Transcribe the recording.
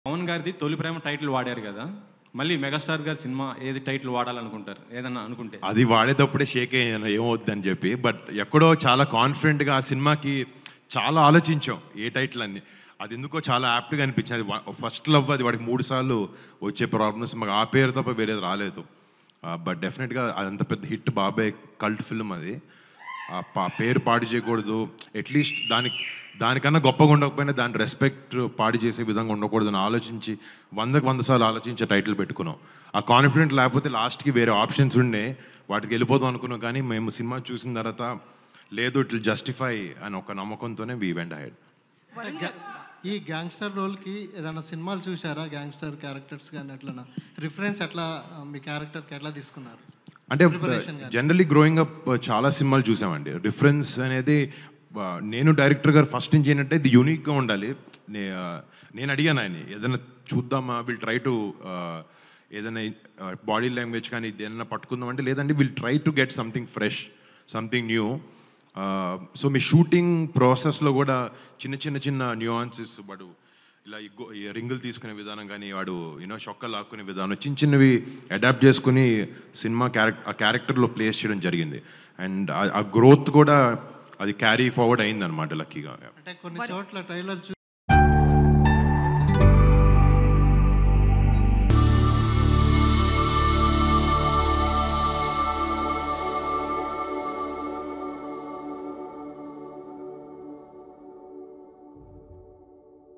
పవన్ గారిది తొలి ప్రేమ టైటిల్ వాడారు కదా మళ్ళీ మెగాస్టార్ గారి సినిమా ఏది టైటిల్ వాడాలనుకుంటారు ఏదన్నా అనుకుంటే అది వాడేటప్పుడే షేక్ అయ్యాను ఏమవుద్దని చెప్పి బట్ ఎక్కడో చాలా కాన్ఫిడెంట్గా ఆ సినిమాకి చాలా ఆలోచించాం ఏ టైటిల్ అని అది ఎందుకో చాలా యాప్ట్గా అనిపించింది అది ఫస్ట్ లవ్ అది వాడికి మూడు సార్లు వచ్చే ప్రాబ్లమ్స్ మాకు ఆ పేరు తప్ప వేరేది రాలేదు బట్ డెఫినెట్గా అదంత పెద్ద హిట్ బాబాయ్ కల్ట్ ఫిల్మ్ అది ఆ పా- పేరు పాడు చేయకూడదు అట్లీస్ట్ దానికి దానికన్నా గొప్పగా ఉండకపోయినా దాని రెస్పెక్ట్ పాడు చేసే విధంగా ఉండకూడదు అని ఆలోచించి వందకు వంద సార్లు ఆలోచించే టైటిల్ పెట్టుకున్నాం ఆ కాన్ఫిడెంట్ లేకపోతే లాస్ట్కి వేరే ఆప్షన్స్ ఉండే వాటికి వెళ్ళిపోదాం అనుకున్నాం కానీ మేము సినిమా చూసిన తర్వాత లేదు ఇట్ జస్టిఫై అని ఒక నమ్మకంతోనే వీ వెంట హెడ్ ఈ గ్యాంగ్స్టర్ రోల్కి ఏదైనా సినిమాలు చూసారా గ్యాంగ్స్టర్ క్యారెక్టర్స్ కానీ ఎట్లనా రిఫరెన్స్ ఎట్లా ఆ, మీ క్యారెక్టర్కి ఎట్లా తీసుకున్నారు అంటే Preparation గాని. జనరలీ గ్రోయింగ్ అప్ చాలా సినిమాలు చూసామండి రిఫరెన్స్ అనేది ఆ, నేను డైరెక్టర్ గారు ఫస్ట్ నుంచి ఏంటంటే ఇది యూనిక్గా ఉండాలి నే- ఆ, నేను అడిగాను ఆయన ఏదైనా చూద్దామా విల్ ట్రై టు ఏదైనా బాడీ లాంగ్వేజ్ కానీ ఏదైనా పట్టుకుందాం అంటే లేదండి will try to get something fresh something new so మీ షూటింగ్ ప్రాసెస్లో కూడా చిన్న చిన్న చిన్న న్యూఆన్సెస్ వాడు ఇలా ఈ గో- ఈ రింగులు తీసుకునే విధానం కానీ వాడు యూనో షొక్కలు లాక్కునే విధానం చిన్న చిన్నవి అడాప్ట్ చేసుకుని సినిమా క్యారెక్టర్ ఆ క్యారెక్టర్లో ప్లేస్ చేయడం జరిగింది అండ్ ఆ గ్రోత్ కూడా అది క్యారీ ఫార్వర్డ్ అయింది అనమాట లక్కీగా అంటే కొన్ని చోట్ల ట్రైలర్